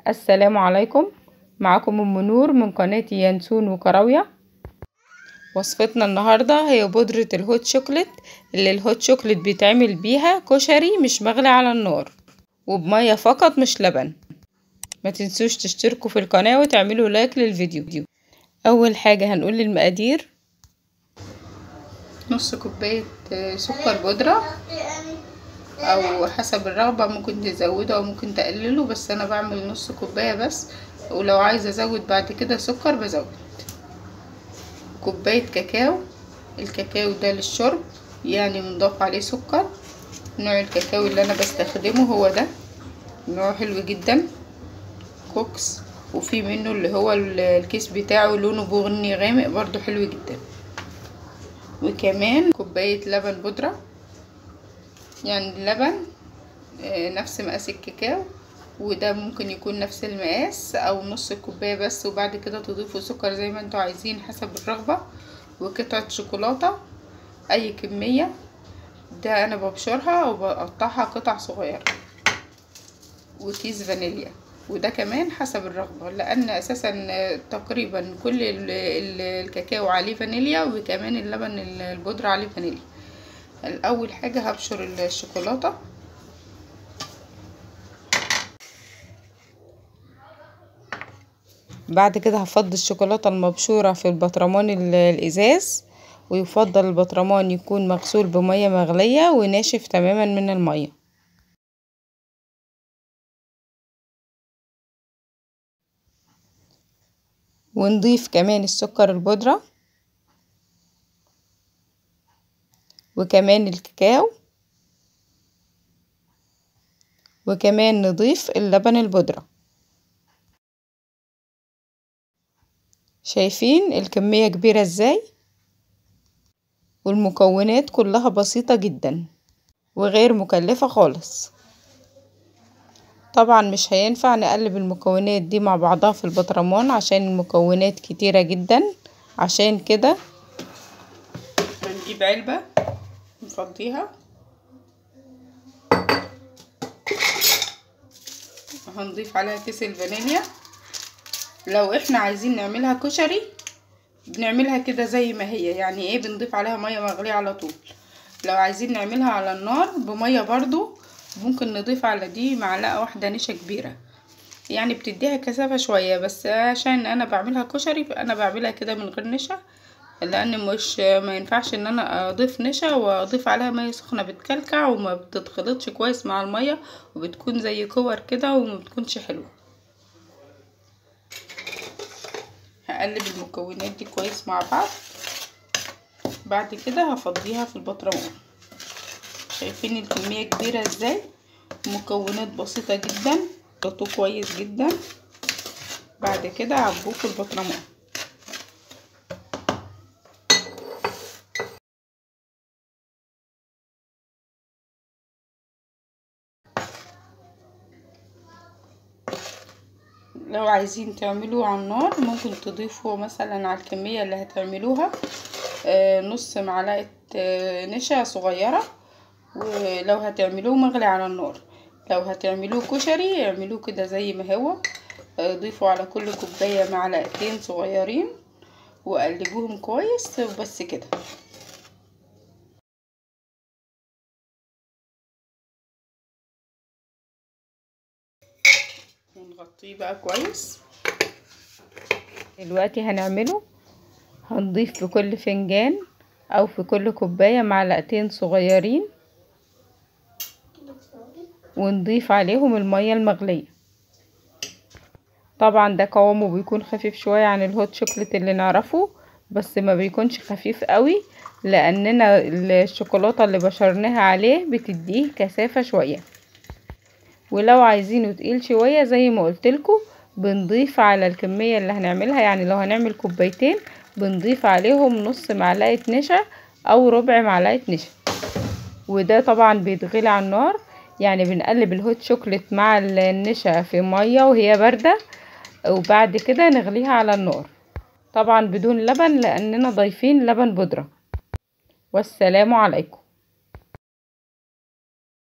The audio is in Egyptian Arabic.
السلام عليكم معكم ام نور من قناة ينسون وكراوية وصفتنا النهاردة هي بودرة الهوت شوكليت اللي الهوت شوكليت بيتعمل بيها كشري مش مغلي على النار وبمية فقط مش لبن ما تنسوش تشتركوا في القناة وتعملوا لايك للفيديو اول حاجة هنقول المقادير نص كوباية سكر بودرة او حسب الرغبة ممكن تزودوا او ممكن تقللوا بس انا بعمل نص كوباية بس ولو عايزة ازود بعد كده سكر بزود كوباية كاكاو الكاكاو ده للشرب يعني بنضاف عليه سكر نوع الكاكاو اللي انا بستخدمه هو ده نوع حلو جدا كوكس وفي منه اللي هو الكيس بتاعه لونه بني غامق برضو حلو جدا وكمان كوباية لبن بودرة يعني اللبن نفس مقاس الكاكاو وده ممكن يكون نفس المقاس او نص كوباية بس وبعد كده تضيفوا سكر زي ما انتوا عايزين حسب الرغبة وقطعة شوكولاتة اي كمية ده انا ببشرها وبقطعها قطع صغيرة وكيس فانيليا وده كمان حسب الرغبة لان اساسا تقريبا كل الكاكاو عليه فانيليا وكمان اللبن البودرة عليه فانيليا الاول حاجة هبشر الشوكولاتة بعد كده هفضي الشوكولاتة المبشورة في البطرمان الازاز ويفضل البطرمان يكون مغسول بمية مغلية وناشف تماما من المية ونضيف كمان السكر البودرة وكمان الكاكاو وكمان نضيف اللبن البودرة شايفين الكمية كبيرة ازاي والمكونات كلها بسيطة جدا وغير مكلفة خالص طبعا مش هينفع نقلب المكونات دي مع بعضها في البطرمان عشان المكونات كتيرة جدا عشان كده هنجيب علبة نفضيها هنضيف عليها كيس الفانيليا لو احنا عايزين نعملها كشري بنعملها كده زي ما هي يعني ايه بنضيف عليها مية مغلية على طول لو عايزين نعملها على النار بمية برضو ممكن نضيف على دي معلقة واحدة نشا كبيرة يعني بتديها كثافة شوية بس عشان انا بعملها كشري انا بعملها كده من غير نشا لان مش ما ينفعش ان انا اضيف نشا واضيف عليها ميه سخنه بتكلكع وما بتتخلطش كويس مع الميه وبتكون زي كور كده وما بتكونش حلوه هقلب المكونات دي كويس مع بعض بعد كده هفضيها في البطرمان شايفين الكميه كبيره ازاي مكونات بسيطه جدا خلطوه كويس جدا بعد كده عبوه في البطرمان لو عايزين تعملوه على النار ممكن تضيفوا مثلا على الكمية اللي هتعملوها نص معلقة نشا صغيرة ولو هتعملوه مغلي على النار لو هتعملوه كشري اعملوه كده زي ما هو ضيفوا على كل كوباية معلقتين صغيرين وقلبوهم كويس وبس كده ونغطيه بقى كويس دلوقتي هنعمله هنضيف في كل فنجان او في كل كوباية معلقتين صغيرين ونضيف عليهم المية المغلية طبعا ده قوامه بيكون خفيف شوية عن الهوت شوكليت اللي نعرفه بس ما بيكونش خفيف قوي لاننا الشوكولاتة اللي بشرناها عليه بتديه كثافة شوية ولو عايزينه تقيل شوية زي ما قلتلكوا بنضيف على الكمية اللي هنعملها يعني لو هنعمل كوبايتين بنضيف عليهم نص معلقة نشا او ربع معلقة نشا وده طبعا بيتغلي على النار يعني بنقلب الهوت شوكليت مع النشا في مية وهي باردة وبعد كده نغليها على النار طبعا بدون لبن لاننا ضايفين لبن بودرة والسلام عليكم